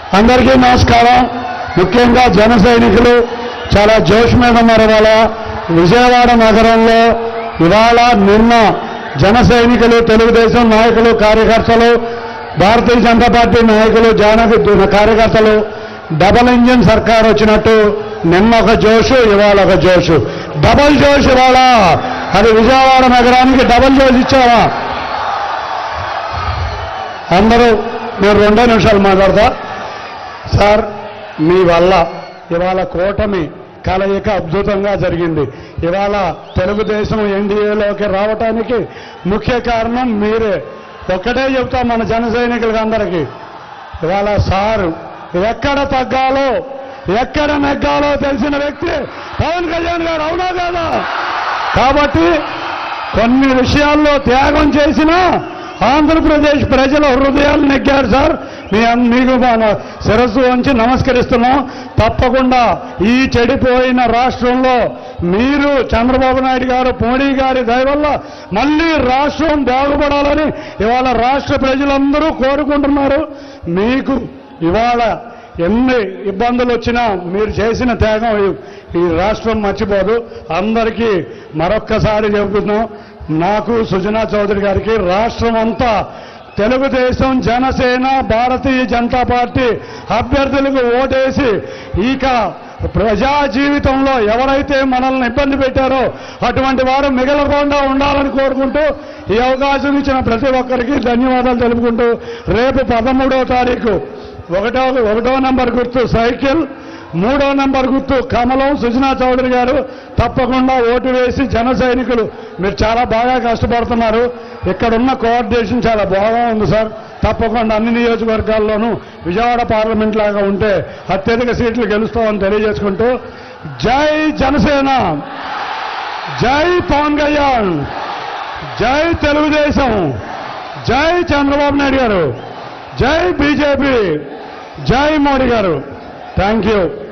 అందరికీ నమస్కారం ముఖ్యంగా జన సైనికులు చాలా జోష్ మీద ఉన్నారు ఇవాళ విజయవాడ నగరంలో ఇవాళ నిన్న జన సైనికులు తెలుగుదేశం నాయకులు కార్యకర్తలు భారతీయ జనతా పార్టీ నాయకులు జన కార్యకర్తలు డబల్ ఇంజిన్ సర్కార్ వచ్చినట్టు నిన్న ఒక జోషు ఇవాళ ఒక జోషు డబల్ జోష్ ఇవాళ అది విజయవాడ నగరానికి డబల్ జోష్ ఇచ్చావా అందరూ నేను రెండో నిమిషాలు మాట్లాడతా సార్ మీ వల్ల ఇవాళ కూటమి కలయిక అద్భుతంగా జరిగింది ఇవాళ తెలుగుదేశం ఎన్డీఏలోకి రావటానికి ముఖ్య కారణం మీరే ఒక్కటే చెప్తా మన జన సైనికులకి అందరికీ ఇవాళ సారు ఎక్కడ తగ్గాలో ఎక్కడ నెగ్గాలో తెలిసిన వ్యక్తి పవన్ కళ్యాణ్ గారు అవునా కాదా కాబట్టి కొన్ని విషయాల్లో త్యాగం చేసిన ఆంధ్రప్రదేశ్ ప్రజల హృదయాలు నెగ్గారు సార్ మీ అన్- మీకు మన శిరస్సు వంచి నమస్కరిస్తున్నాం తప్పకుండా ఈ చెడిపోయిన రాష్ట్రంలో మీరు చంద్రబాబు నాయుడు గారు మోడీ గారి దయ వల్ల మళ్ళీ రాష్ట్రం బాగుపడాలని ఇవాళ రాష్ట్ర ప్రజలందరూ కోరుకుంటున్నారు మీకు ఇవాళ ఎన్ని ఇబ్బందులు వచ్చినా మీరు చేసిన త్యాగం ఈ- ఈ రాష్ట్రం మర్చిపోదు అందరికీ మరొక్కసారి చెబుతున్నాం నాకు సుజనా చౌదరి గారికి రాష్ట్రం అంతా తెలుగుదేశం జనసేన భారతీయ జనతా పార్టీ అభ్యర్థులకు ఓటేసి ఇక ప్రజా జీవితంలో ఎవరైతే మనల్ని ఇబ్బంది పెట్టారో అటువంటి వారు మిగలకుండా ఉండాలని కోరుకుంటూ ఈ అవకాశం ఇచ్చిన ప్రతి ఒక్కరికి ధన్యవాదాలు తెలుపుకుంటూ రేపు పదమూడవ తారీఖు ఒకటో ఒకటో నంబర్ గుర్తు సైకిల్ మూడో నంబర్ గుర్తు కమలం సుజనా చౌదరి గారు తప్పకుండా ఓటు వేసి జన సైనికులు మీరు చాలా బాగా కష్టపడుతున్నారు ఇక్కడ ఉన్న కోఆర్డినేషన్ చాలా బాగా ఉంది సార్ తప్పకుండా అన్ని నియోజకవర్గాల్లోనూ విజయవాడ పార్లమెంట్ లాగా ఉంటే అత్యధిక సీట్లు గెలుస్తామని తెలియజేసుకుంటూ జై జనసేన జై పవన్ కళ్యాణ్ జై తెలుగుదేశం జై చంద్రబాబు నాయుడు గారు జై బీజేపీ జై మోడీ గారు థ్యాంక్ యూ